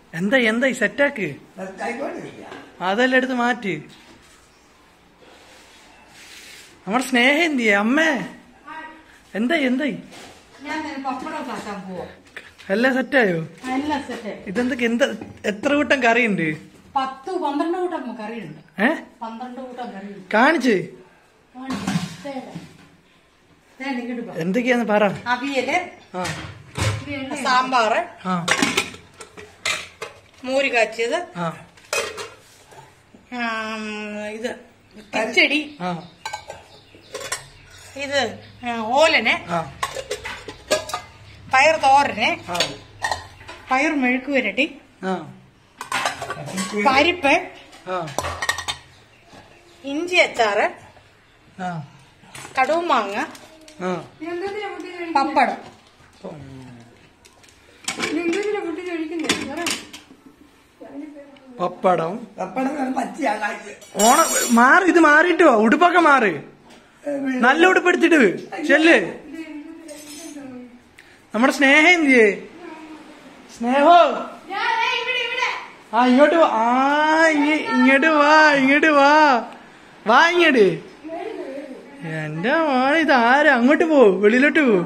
എന്താ എന്താ സെറ്റാക്ക് ആയിക്കോട്ടില്ല അതെല്ലാം എടുത്ത് മാറ്റി നമ്മുടെ സ്നേഹം എന്തിയെ അമ്മേ എന്തായി എന്തായി ഞാൻ പപ്പടം കാക്കാൻ പോവാ എല്ലാം സെറ്റായോ എല്ലാം സെറ്റ് ഇതെന്തൊക്കെ എന്താ എത്ര കൂട്ടം കറിയുണ്ട് പത്ത് പന്ത്രണ്ട് കൂട്ടം കറിയുണ്ട് ഏ പന്ത്രണ്ട് കൂട്ടം കറിയുണ്ട് കാണിച്ച് ഞാൻ ഇങ്ങോട്ട് പോ. എന്തൊക്കെയാന്ന് പറ അവിയല് ആ സാമ്പാറ് ആ മോര് കാച്ചിയത് ആ ആം, ഇത് കിച്ചടി ആ ഇത് ആ, ഓലന് ആ പയർ തോരന് ആ പയർ മെഴുക്ക് പുരട്ടി ആ പരിപ്പ് ആ ഇഞ്ചി അച്ചാറ് ആ കടുമാങ്ങ ആ പപ്പടം പപ്പടം പപ്പടം വേണം പച്ചയാകാശ് ഓണ മാറി ഇത് മാറിട്ടോ ഉടുപ്പൊക്കെ മാറി നല്ല ഉടുപ്പ് എടുത്തിട്ട് ചെല്ല് നമ്മുടെ സ്നേഹം എന്തിയേ സ്നേഹോ ആ ഇങ്ങോട്ട് വാ ആ ഇങ്ങ- ഇങ്ങോട്ട് വാ ഇങ്ങോട്ട് വാ വാ ഇങ്ങോട്ട് എന്റെ മോനെ ഇത് ആരാ അങ്ങോട്ട് പോ വെളിയിലോട്ട് പോ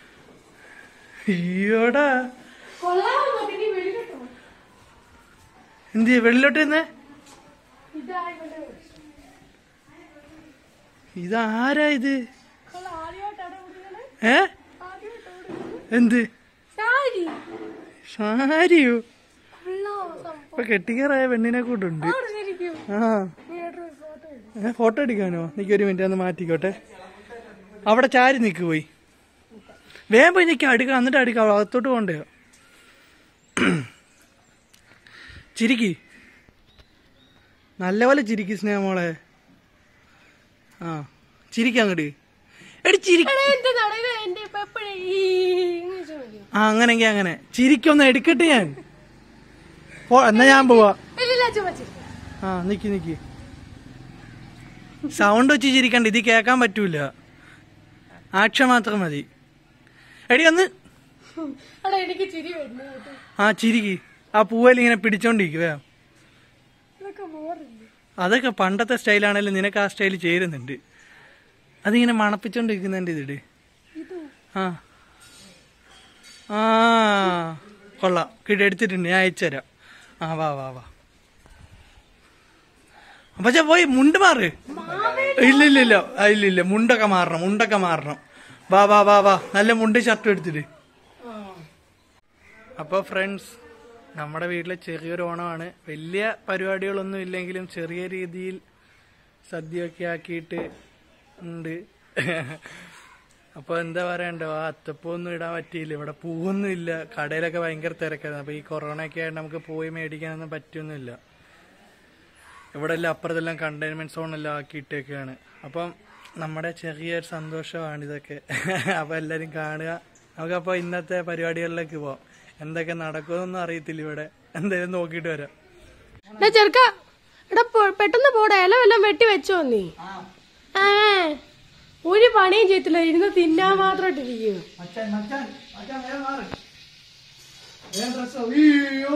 അയ്യോടാ എന്തിയെ വെളിയിലോട്ട് തന്നെ ഇതാരാ ഇത് ഏ എന്ത് സാരിയോ ഇപ്പൊ കെട്ടിക്കാറായ പെണ്ണിനെ കൂട്ടുണ്ട് ആ ഏ ഫോട്ടോ എടുക്കാനോ നിക്ക് ഒരു മിനിറ്റ് ഒന്ന് മാറ്റിക്കോട്ടെ അവിടെ ചാരി നിക്ക് പോയി വേഗം പോയി നിൽക്കാം അടുക്ക എന്നിട്ട് അടുക്കാം അകത്തോട്ട് പോകണ്ടയോ ചിരിക്കി നല്ലപോലെ ചിരിക്കി സ്നേഹമോളെ ആ ചിരിക്കാം അങ്ങോട്ട് എടി ചിരി ആ അങ്ങനെങ്കി അങ്ങനെ ചിരിക്കൊന്ന് എടുക്കട്ടെ ഞാൻ പോ എന്നാ ഞാൻ പോവാ ആ നിക്ക് നിക്ക് സൗണ്ട് വെച്ച് ചിരിക്കണ്ട ഇത് കേക്കാൻ പറ്റൂല ആക്ഷ മാത്രം മതി എടി ഒന്ന് എനിക്ക് ചിരി വരുന്നു ആ ചിരിക്ക് ആ പൂവെല്ലാം ഇങ്ങനെ പിടിച്ചോണ്ടിരിക്കുക ഇതൊക്കെ ബോറില്ല അതൊക്കെ പണ്ടത്തെ സ്റ്റൈലാണെങ്കിലും നിനക്ക് ആ സ്റ്റൈൽ ചേരുന്നുണ്ട് അതിങ്ങനെ മണപ്പിച്ചോണ്ടിരിക്കുന്നുണ്ട് ഇതിട് ആ ആ കൊള്ളാം കിട്ടി എടുത്തിട്ടുണ്ട് ഞാൻ അയച്ചുതരാം ആ വാ വാ വാ പക്ഷെ പോയി മുണ്ട് മാറ് ഇല്ല ഇല്ല ഇല്ല ആ, ഇല്ല ഇല്ല മുണ്ടൊക്കെ മാറണം മുണ്ടൊക്കെ മാറണം വാ വാ വാ വാ നല്ല മുണ്ട് ഷർട്ട് എടുത്തിട്ട് അപ്പൊ ഫ്രണ്ട്സ് നമ്മുടെ വീട്ടിലെ ചെറിയൊരു ഓണമാണ് വലിയ പരിപാടികളൊന്നും ഇല്ലെങ്കിലും ചെറിയ രീതിയിൽ സദ്യയൊക്കെ ആക്കിയിട്ട് ഉണ്ട് അപ്പൊ എന്താ പറയണ്ടോ ആ അത്തപ്പൂവൊന്നും ഇടാൻ പറ്റിയില്ല ഇവിടെ പൂവൊന്നും ഇല്ല കടയിലൊക്കെ ഭയങ്കര തിരക്കായിരുന്നു അപ്പൊ ഈ കൊറോണ ഒക്കെ ആയിട്ട് നമുക്ക് പോയി മേടിക്കാനൊന്നും പറ്റൊന്നുമില്ല ഇവിടെ എല്ലാം അപ്പുറത്തെല്ലാം കണ്ടെയ്ൻമെന്റ് സോൺ എല്ലാം ആക്കിയിട്ടൊക്കെയാണ് അപ്പം നമ്മുടെ ചെറിയൊരു സന്തോഷമാണ് ഇതൊക്കെ അപ്പൊ എല്ലാരും കാണുക നമുക്കപ്പോ ഇന്നത്തെ പരിപാടികളിലേക്ക് പോവാം എന്തൊക്കെ നടക്കുമെന്നൊന്നും അറിയത്തില്ല ഇവിടെ എന്തായാലും നോക്കിയിട്ട് വരാം എടാ ചെറുക്ക എടാ പോ- പെട്ടെന്ന് പോടാ ഇല വല്ലതും വെട്ടി വെച്ചോ നീ ആ ഒരു പണിയും ചെയ്യത്തില്ല ഇരുന്ന് തിന്നാൻ മാത്രമായിട്ടിരിക്കും മച്ചാൻ മച്ചാൻ മച്ചാൻ വേഗം മാറ് വേഗം dress ആ. അയ്യോ.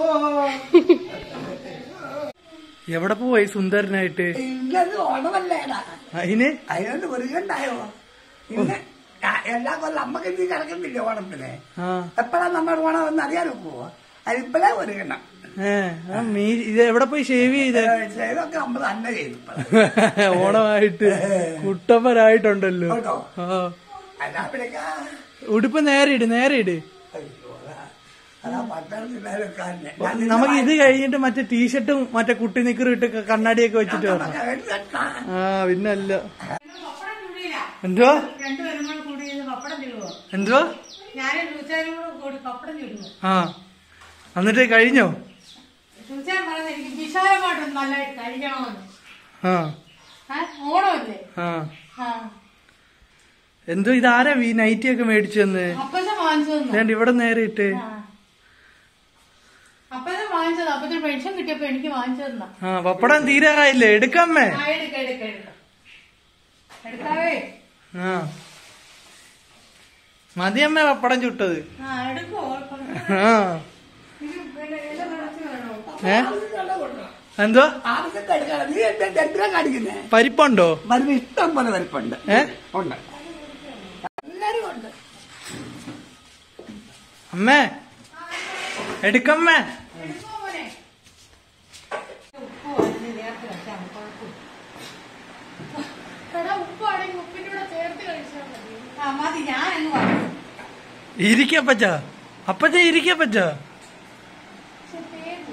എവിടെ പോയി സുന്ദരനായിട്ട് ഇന്നത് ഓണമല്ലേടാ അതിന് അതിനോട് ഒരുങ്ങണ്ടായോ ഇന്ന് ആ- എല്ലാ കൊല്ലം അമ്മക്ക് നീ കിടക്കുന്നില്ല ഓണത്തിന് ആ എപ്പോഴാ നമ്മൾ ഓണം എന്ന് അറിയാൻ നോക്കുവോ അതിപ്പോഴേ ഒരുങ്ങണം ഏ ആ മീ ഇത് എവിടെ പോയി ഷേവ് ചെയ്ത് ഇതൊക്കെ നമ്മൾ തന്നെ ചെയ്തു ഇപ്പഴ്. ഓണമായിട്ട് കുട്ടപ്പനായിട്ടുണ്ടല്ലോ കേട്ടോ ആ അല്ല അവിടേക്കാ ഉടുപ്പ് നേരെ ഇട് നേരെ ഇട് അയ്യോ, അതാ- അതാ പട്ടണത്തിലൊക്കെ നമുക്ക് ഇത് കഴിഞ്ഞിട്ട് മറ്റേ ടീഷർട്ടും മറ്റേ കുട്ടി നിക്കറും ഇട്ട് കണ്ണാടിയൊക്കെ വെച്ചിട്ട് വരണം ആ പിന്നല്ല പപ്പടം ചുടിയില്ല എന്തുവാ രണ്ടുപേരും കൂടെ കൂടി ഇത് പപ്പടം ചുടുവോ എന്തുവാ ഞാനും ലൂച്ചാനും കൂടെ കൂടി പപ്പടം ചുടുവോ ആ എന്നിട്ട് കഴിഞ്ഞോ ലൂച്ചാൻ പറയുന്നത് എനിക്ക് വിശാലമായിട്ട് നല്ലതായിട്ട് കഴിക്കണമെന്ന് ആ ഏ? ഓണമല്ലേ ആ ആ എന്തോ ഇതാരാ ഈ നൈറ്റി ഒക്കെ മേടിച്ചു തന്ന് അപ്പച്ച വാങ്ങിച്ചു തന്നു ഞാൻ ഇവിടെ നേരെ ഇട്ട് അപ്പച്ച വാങ്ങിച്ചത് അപ്പച്ച പെൻഷൻ കിട്ടിയപ്പോ എനിക്ക് വാങ്ങിച്ചു തന്ന ആ പപ്പടം തീരാറായില്ലേ എടുക്കാമ്മേ ആ എടുക്ക എടുക്ക എടുക്ക എടുക്കാവേ ആ മതിയമ്മേ പപ്പടം ചുട്ടത് ആ എടുക്കോ കുഴപ്പമില്ല. ആ ഇത് പിന്നെ ഇല നിറച്ച് വേണം ഏ എന്തുവാ ആവശ്യത്തെ എടുക്കണം നീ എന്താ എന്തിനാ കാണിക്കുന്നേ പരിപ്പുണ്ടോ വരുമ്പോ ഇഷ്ടം പോലെ വരപ്പുണ്ട് ഏ ഉണ്ട് എല്ലാരും ഉണ്ട് അമ്മേ എടുക്കമ്മേ എടാ ഉപ്പാണെങ്കിൽ ഉപ്പിന്റെ കൂടെ ചേർത്ത് കഴിച്ചാൽ മതി ആ മതി ഞാൻ എന്ന് പറഞ്ഞു ഇരിക്കപ്പച്ച അപ്പച്ച ഇരിക്കപ്പച്ച പക്ഷെ പേര്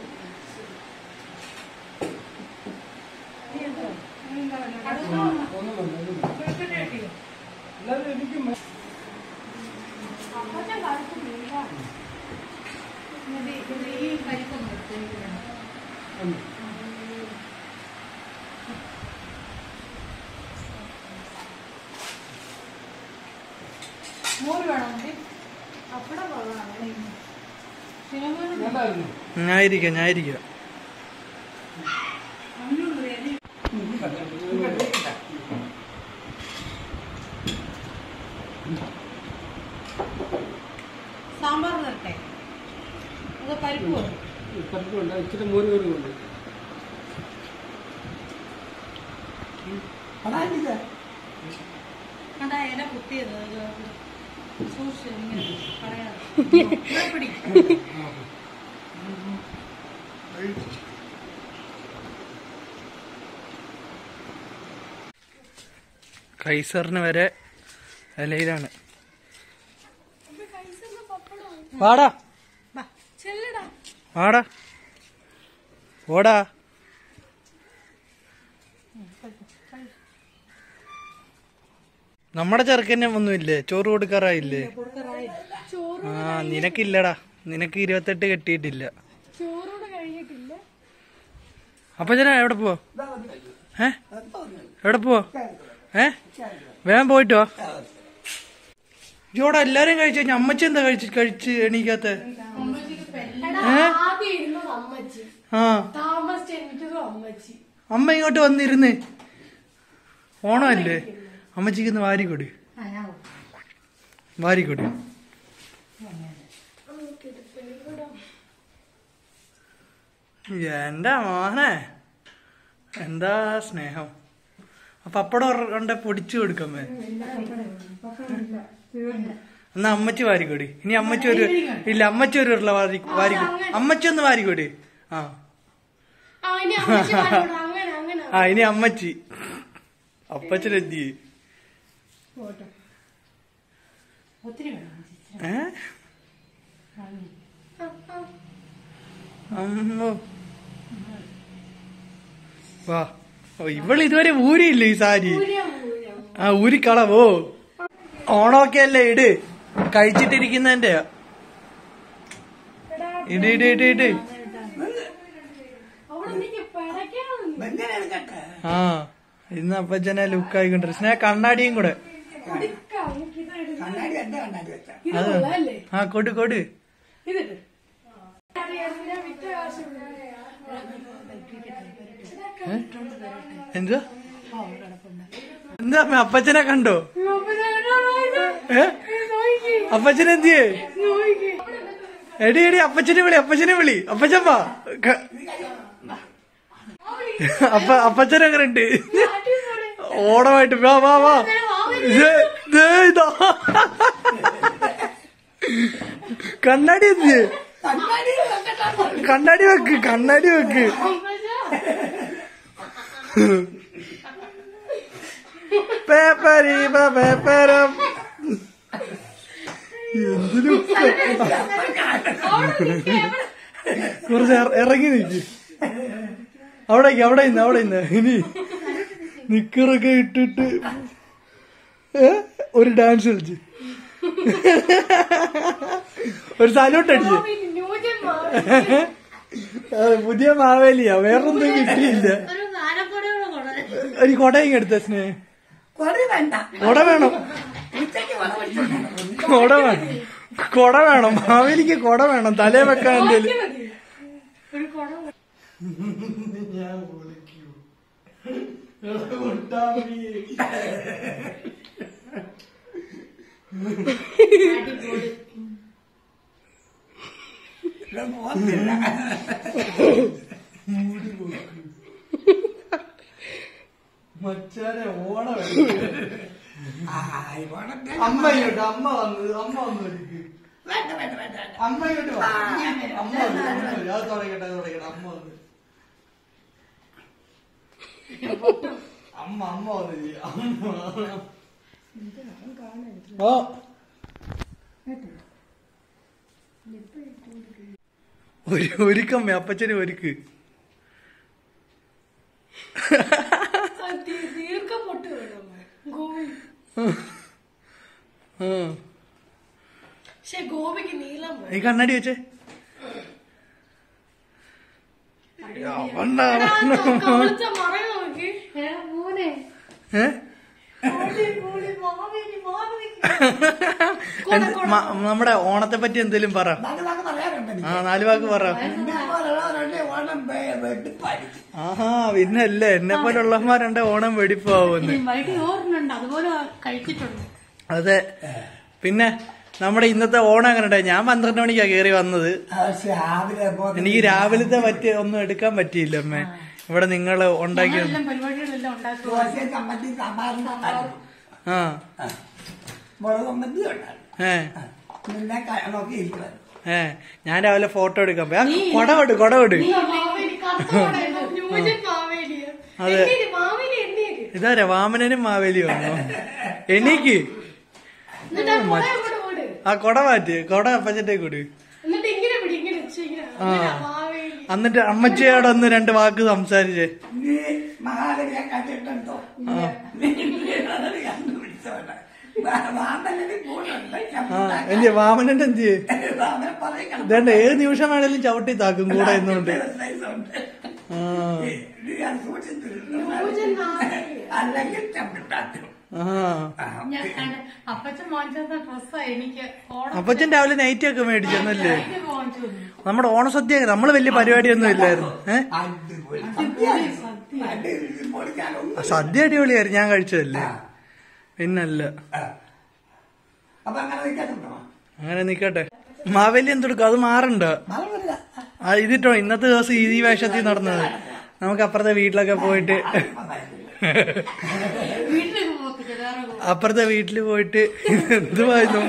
അപ്പച്ചൻ കറുപ്പ് മീനാ. ഇത് ഇത് ഈ പരിപ്പൊന്നും എടുത്ത് എനിക്ക് വേണം. മോര് വേണോ മതി അപ്പടെ കൊള്ളാം സിനിമ ഞാൻ ഇരിക്കാം ഞാൻ ഇരിക്കാം സാമ്പാർ തരട്ടെ അത് പരിപ്പ് വേണം. ഇച്ചിരി മോര് കറി കൊണ്ട് അതായത് കണ്ടാ ഇല കുത്തിയത് അത് സൂക്ഷിച്ച് ഇങ്ങനെ പറയാതെ ഇവിടെ പിടി. കൈസറിന് വരെ ഇലയിലാണ് വാടാ വാ. ചെല്ലടാ വാടാ ഓടാ നമ്മുടെ ചെറുക്കന്നെ ഒന്നുമില്ലേ ചോറ് കൊടുക്കാറായില്ലേ ചോറ് ആ നിനക്കില്ലടാ നിനക്ക് ഇരുപത്തെട്ട് കെട്ടിയിട്ടില്ല ചോറൂടെ കഴിഞ്ഞിട്ടില്ല അപ്പൊ ഞാൻ എവിടെ പോവോ ഏ എവിടെ പോവോ ഏ വേഗം പോയിട്ട് വാ ഇയോടെ എല്ലാരും കഴിച്ചു കഴിഞ്ഞാ അമ്മച്ചി എന്താ കഴിച്ച് കഴിച്ച് എണീക്കാത്ത എടാ ആദ്യം ഇരുന്നത് അമ്മച്ചി ആ താമസിച്ച് എനിക്കതും അമ്മച്ചി അമ്മ ഇങ്ങോട്ട് വന്നിരുന്ന് ഓണമല്ലേ അമ്മച്ചിക്ക് ഇന്ന് വാരിക്കൊടി ആ, ഞാൻ കൊടുക്കാം. വാരിക്കൊടി എന്റെ മോനെ എന്താ സ്നേഹം അപ്പൊ അപ്പടം കണ്ട പൊടിച്ചു കൊടുക്കമ്മേ എന്നാ അമ്മച്ചി വാരിക്കൊടി ഇനി അമ്മച്ചി ഒരു ഇല്ല അമ്മച്ചി ഒരു ഉരുള വാരി വാരി അമ്മച്ചി ഒന്ന് വാരിക്കൊടി ആ ആ ഇനി അമ്മച്ചി പറഞ്ഞോളൂ. അങ്ങനെ അങ്ങനെ ആ ഇനി അമ്മച്ചി അപ്പച്ചനെത്തി ഒത്തിരി വേണം ചേച്ചി. ഏ അമ്മോ വാ ഓ ഇവള് ഇതുവരെ ഊരിയില്ല ഈ സാരി ആ ഊരിക്കളവോ ഓണമൊക്കെ അല്ലേ ഇട് കഴിച്ചിട്ടിരിക്കുന്നതിന്റെ ഇട് ഇട് ഇട് ഇട് അവിടെ എനിക്ക് പിടയ്ക്കാതെ എങ്ങനെ എടുക്കട്ടെ ആ ഇന്ന് അപ്പച്ചനെ ലുക്കായിക്കൊണ്ടിരിക്കും സ്നേഹ കണ്ണാടിയും കൂടെ കണ്ണാടി എന്റെ കണ്ണാടി വെച്ചാ ഇത് കൊള്ളാല്ലേ ആ കൊടു കൊടു ഇതിട്ട് ഞാൻ വിറ്റ കാശ് എന്താ എന്താ അമ്മ അപ്പച്ചനെ കണ്ടോ ഏ അപ്പച്ചനെ എന്തിയേ എടി എടി അപ്പച്ചനെ വിളി അപ്പച്ചനെ വിളി അപ്പച്ചൻ വാ ക- അപ്പ അപ്പച്ചൻ എങ്ങനെ ഉണ്ട് ഓണമായിട്ട് വാ വാ വാ ദേ, ദേ ഇതാ കണ്ണാടി എന്ത് കണ്ണാടി വെക്കട്ടെ കണ്ണാടി വെക്ക് കണ്ണാടി വെക്ക് പേപ്പരീപ പേപ്പരം എന്തിനും കുറച്ച് ഇറ- ഇറങ്ങി നിക്ക് അവിടെ നിക്ക്, അവിടെ ഇന്ന് അവിടെ ഇന്ന് ഇനി നിക്കറൊക്കെ ഇട്ടിട്ട് ഏ? ഒരു ഡാൻസ് കളിച്ച് ഒരു സല്യൂട്ട് അടിച്ച് ന്യൂജൻ മാറി അതെ, പുതിയ മാവേലിയാ വേറൊന്നും കിട്ടിയില്ല ഒരു നാലപ്പടയോടെ കൊണ്ടുവരാം. ഒരു കൊടയും എടുത്ത സ്നേ കൊടി വേണ്ട കൊട വേണം ഉച്ചയ്ക്ക് വളം പിടിച്ചു കൊട വേണം കൊട വേണം മാവേലിക്ക് കൊട വേണം തലേ വെക്കാൻ എന്തേലും ഒരു കുടം പോകുന്നില്ല മച്ചാനെ ഓണം ആ ഈ ഓണത്തിന് അമ്മ ഇങ്ങോട്ട് അമ്മ വന്ന് അമ്മ വന്നു എനിക്ക് വേണ്ട വേണ്ട വേണ്ട വേണ്ട. അമ്മ ഇങ്ങോട്ട് വാ. അമ്മ വന്നു അമ്മ വന്നു. അത് തുടങ്ങട്ടെ അത് തുടങ്ങട്ടെ അമ്മ വന്നു അമ്മ അമ്മ വന്നു ജി. അമ്മ ഓ ഒരു ഒരുക്കമ്മ അപ്പച്ചന് ഒരുക്ക് ദീർഘ പൊട്ട് വേണം ഗോപി ആ. പക്ഷെ ഗോപിക്ക് നീളം വേണം നീ കണ്ണാടി വെച്ചേ അവണ്ടാ. കവിളിച്ച മറയ നോക്കി മോനെ ഏ? മോളി, മോളി, മാവേലി, മാവേലി. എന്ത് മ- നമ്മുടെ ഓണത്തെ പറ്റി എന്തേലും പറ നാല് വാക്ക് പറയാറുണ്ട് എനിക്ക്. ആ നാല് വാക്ക് പറ എന്നെ പോലുള്ളവരുടെ ഓണം വെ- വെട്ടിപ്പായിരിക്കും. ആഹാ പിന്നല്ലേ എന്നെ പോലുള്ളമാരുണ്ട് ഓണം വെടിപ്പാവുന്ന് വൈകിട്ട് ഓർമ്മയുണ്ട് അതുപോലെ കഴിച്ചിട്ടുണ്ട് അതെ പിന്നെ നമ്മുടെ ഇന്നത്തെ ഓണം എങ്ങനെ ഉണ്ടായി? ഞാൻ പന്ത്രണ്ട് മണിക്കാ കേറി വന്നത് പക്ഷെ രാവിലെ പോകുന്ന എനിക്ക് രാവിലത്തെ പറ്റി ഒന്നും എടുക്കാൻ പറ്റിയില്ല അമ്മേ ഇവിടെ നിങ്ങൾ ഉണ്ടാക്കി എല്ലാം പരിപാടികളെല്ലാം ഉണ്ടാക്കുക ദോശ ചമ്മന്തി സാമ്പാറും ഉണ്ടായിരുന്നു. ആ ആ. മുളക് ചമ്മന്തി ഉണ്ടായിരുന്നു ഏ ആ. നിന്നെ ക- നോക്കി ഇരിക്കുവായിരുന്നു ഏ ഞാൻ രാവിലെ ഫോട്ടോ എടുക്കാൻ പോയി ആ, കൊട വിട് കൊട വിട് മാവേലി കറുത്ത കൊടയല്ല, ന്യൂജൻ മാവേലിയാ. അതെ. എണ്ണീര്, മാവേലി എണ്ണീര്. ഇതാരാ വാമനനും മാവേലി വന്നു എണീക്ക് എന്നിട്ട് ആ കൊട അങ്ങോട്ട് ഓട്. ആ കൊട മാറ്റി കൊട അപ്പച്ചന്റെ കൂടി എന്നിട്ട് ഇങ്ങനെ പിടി ഇങ്ങനെ വെച്ച് ഇങ്ങനെ അങ്ങനെ മാവേലി എന്നിട്ട് അമ്മച്ചിയോട് ഒന്ന് രണ്ട് വാക്ക് സംസാരിച്ചേ നീ മഹാദേവിയെ കണ്ടിട്ടുണ്ടോ നീ അത് കണ്ടുപിടിച്ചോട്ടെ വാമനന് കൂടുണ്ട് ആ എന്ത് വാമനന്റെ എന്ത് വാമന പറയും ഇതേണ്ട ഏത് നിമിഷം വേണേലും ചവിട്ടി താക്കും കൂടെ എന്നുകൊണ്ട് ആ ന്യൂജൻ മാവേലിയാ. അല്ലെങ്കിൽ ചമ്മിട്ടാക്കും ആ ഞാൻ കണ്ട അപ്പച്ചൻ വാങ്ങിച്ചത് ഡ്രസ്സാ എനിക്ക് ഓണം അപ്പച്ചൻ രാവിലെ നൈറ്റ് ഒക്കെ മേടിച്ചെന്നല്ലേ വാങ്ങിച്ചു തന്നു. നമ്മുടെ ഓണസദ്യ നമ്മള് വലിയ പരിപാടിയൊന്നും ഇല്ലായിരുന്നു ഏഹ് അടിപൊളി സദ്യ അടിപൊളി പൊളിക്കാനൊന്നും സദ്യ അടിപൊളിയായിരുന്നു ഞാൻ കഴിച്ചതല്ലേ പിന്നല്ല അപ്പൊ അങ്ങനെ നിൽക്കാനുണ്ടോ അങ്ങനെ നിക്കട്ടെ മാവേലി എന്തെടുക്കും അത് മാറണ്ട മറന്നില്ല ആ ഇതിട്ടോ ഇന്നത്തെ ദിവസം ഈ വേഷത്തിൽ നടന്നത് നമുക്ക് അപ്പുറത്തെ വീട്ടിലൊക്കെ പോയിട്ട് വീട്ടിലേക്ക് പോകത്തില്ല വേറെ പോകും അപ്പുറത്തെ വീട്ടിൽ പോയിട്ട് എന്തുവായിരുന്നു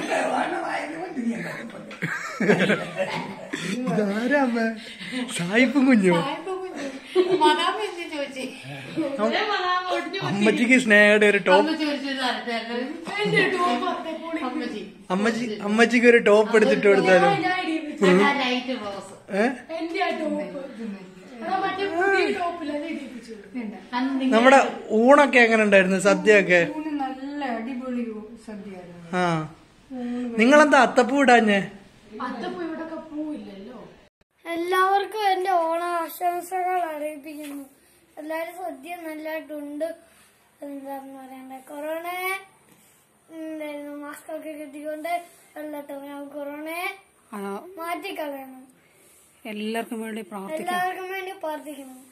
ഇതാരാ അമ്മ സായിപ്പും കുഞ്ഞു മതാമ എന്ത് ചോദിച്ചേ ഒരേ മതാമ ഒടിഞ്ഞു അമ്മച്ചിക്ക് സ്നേഹയുടെ ഒരു ടോപ്പ് അമ്മ ചോദിച്ചത് അടുത്തല്ലേ എന്റെ ടോപ്പ് ഒക്കെ പൊളി. അമ്മച്ചി അമ്മച്ചി അമ്മച്ചിക്ക് ഒരു ടോപ്പ് എടുത്തിട്ട് കൊടുത്താലും ഞാൻ ഇടിപ്പിച്ചു. ലൈറ്റ് ബ്ലൗസ് ഏ എന്റെ ആ ടോപ്പ് അതാ മറ്റേ പുതിയ ടോപ്പില്ല അത് ഇടിപ്പിച്ചു അന്ന് നിങ്ങൾ നമ്മുടെ ഊണൊക്കെ എങ്ങനെ ഉണ്ടായിരുന്നു സദ്യ ഒക്കെ നല്ല അടിപൊളി സദ്യയായിരുന്നു ആ നിങ്ങളെന്താ അത്തപ്പൂ ഇടാഞ്ഞേ അത്തപ്പോ ഇവിടെ പൂവില്ലല്ലോ എല്ലാവർക്കും എന്റെ ഓണ ആശംസകൾ അറിയിപ്പിക്കുന്നു എല്ലാരും സദ്യ നല്ലതായിട്ടുണ്ട് എന്താന്ന് പറയണ്ടേ കൊറോണയെ എന്തായിരുന്നു മാസ്ക് ഒക്കെ കെട്ടിക്കൊണ്ട് നല്ലട്ടോ കൊറോണയെ മാറ്റിക്കളയണം എല്ലാവർക്കും വേണ്ടി പ്രാർത്ഥിക്കാം എല്ലാവർക്കും വേണ്ടി പ്രാർത്ഥിക്കണം